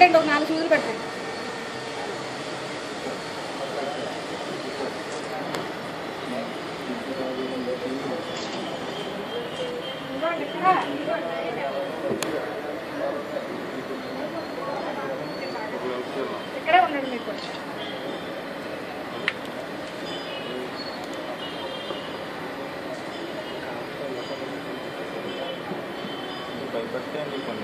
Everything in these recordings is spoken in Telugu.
పెట్టండి ఒక నాలుగు సూదులు పెట్టండి ఇదిగోండి ఇక్కడ, ఇదిగోండి. ఇక్కడే ఉండండి మీకు భయపడితే మీకు కొన్ని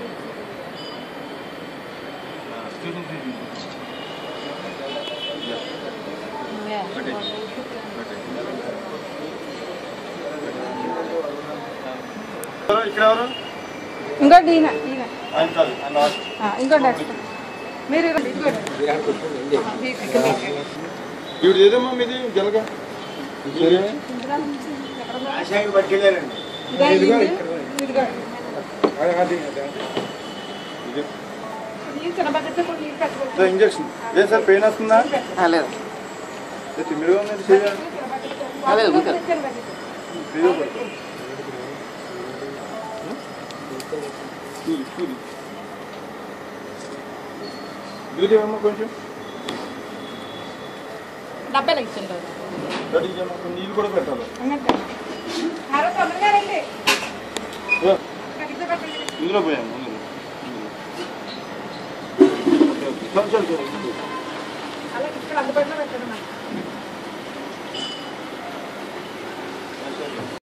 ఇక్కడ ఎవరు ఇంకోటి ఈయన ఈయన ఆయన కాదు ఆయన లాస్ట్. ఆ, ఇంకోటి extra. మీరు ఇవ్వండి, ఇదిగోండి. ఆ, మీకు ఇక్కడ మీకు. ఈవిడ ఏదమ్మా మీది జలగ ఇదిగో ఇది, ఇదిగోండి. ఇది ఈ చిన్న బకెట్లో కొన్ని నీళ్ళు పెట్టుకోండి. ఇంజక్షన్ ఏ సార్ పెయిన్ వస్తుందా లేదు ఏ తిమ్మిడిగా ఉంది చెయ్య లేదు, ఊరికే. చిన్న బకెట్. ఫ్రీగా పడుకో. స్కూల్ స్కూల్ దూదేమమ్మా కొంచెం డబ్బాలు ఇచ్చిండు రెడీ చేయమ్మా కొంచెం నీళ్ళు కూడా పెట్టాలి అన్నట్టు ఆరో తొందరగా రండి ఓ, బకెట్లో పెట్టండి ఇందులో పోయాము ఇందులో ఇందులో. Okay, okay. చాలు చాలు చాలు అలాగే ఇక్కడ అందుబాటులో పెట్టండి మనకి